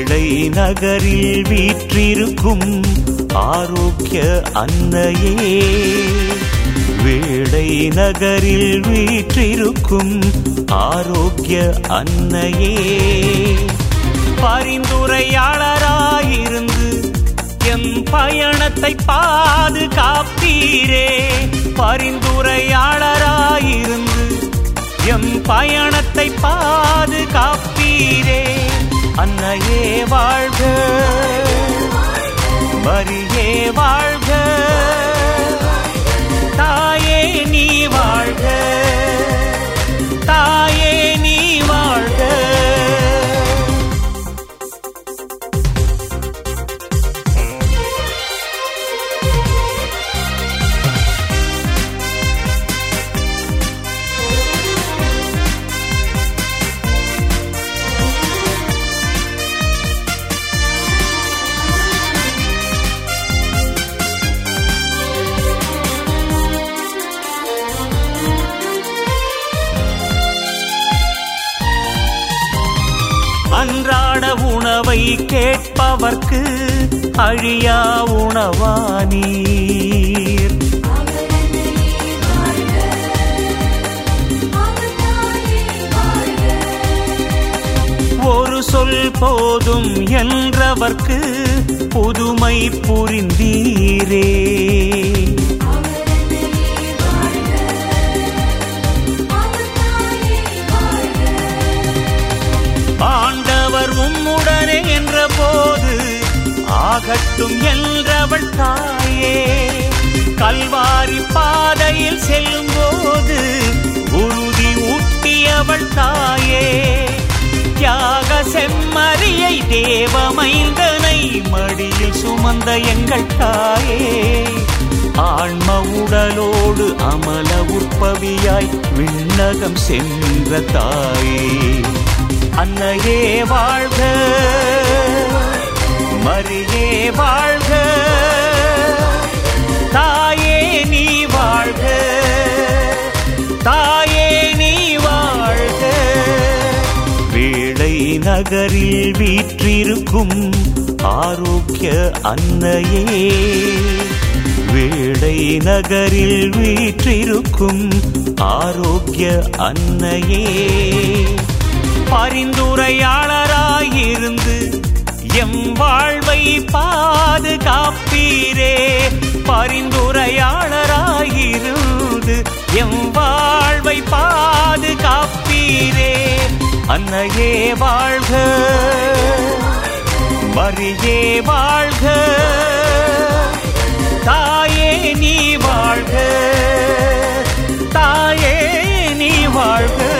வேளை நகரில் வீற்றிருக்கும் ஆரோக்கிய அன்னையே வேளை நகரில் வீற்றிருக்கும் ஆரோக்கிய அன்னையே பரிந்துரையாளராயிருந்து எம் பயணத்தை பாதுகாப்பீரே பரிந்துரையாளராயிருந்து எம் பயணத்தை பாதுகாப்பீரே அன்னையே வாழ்க மரியே வாழ்க தாயே நீ வாழ்க தாயே நீ வாழ்க அன்றாட உணவை கேட்பவர்க்கு அழியா உணவானீர் ஒரு சொல் போதும் என்றவர்க்கு புதுமை புரிந்தீரே ஆண்டவர் உம்முடனே என்ற போது ஆகட்டும் என்றவள் தாயே கல்வாரி பாதையில் செல்லும் போது உறுதி ஊட்டியவள் தாயே தியாக செம்மறியை தேவமைந்தனை மடியில் சுமந்த எங்கள் தாயே ஆன்ம உடலோடு அமல உற்பவியாய் விண்ணகம் சென்ற தாயே அன்னையே வாழ்க மரியே வாழ்க தாயே நீ வாழ்க தாயே நீ வாழ்க வேளை நகரில் வீற்றிருக்கும் ஆரோக்கிய அன்னையே வேளை நகரில் வீற்றிருக்கும் ஆரோக்கிய அன்னையே பரிந்துரையாளராயிருந்து எம் வாழ்வை பாதுகாப்பீரே பரிந்துரையாளராயிருந்து எம் வாழ்வை பாதுகாப்பீரே அன்னையே வாழ்க மரியே வாழ்க தாயே நீ வாழ்க தாயே நீ வாழ்க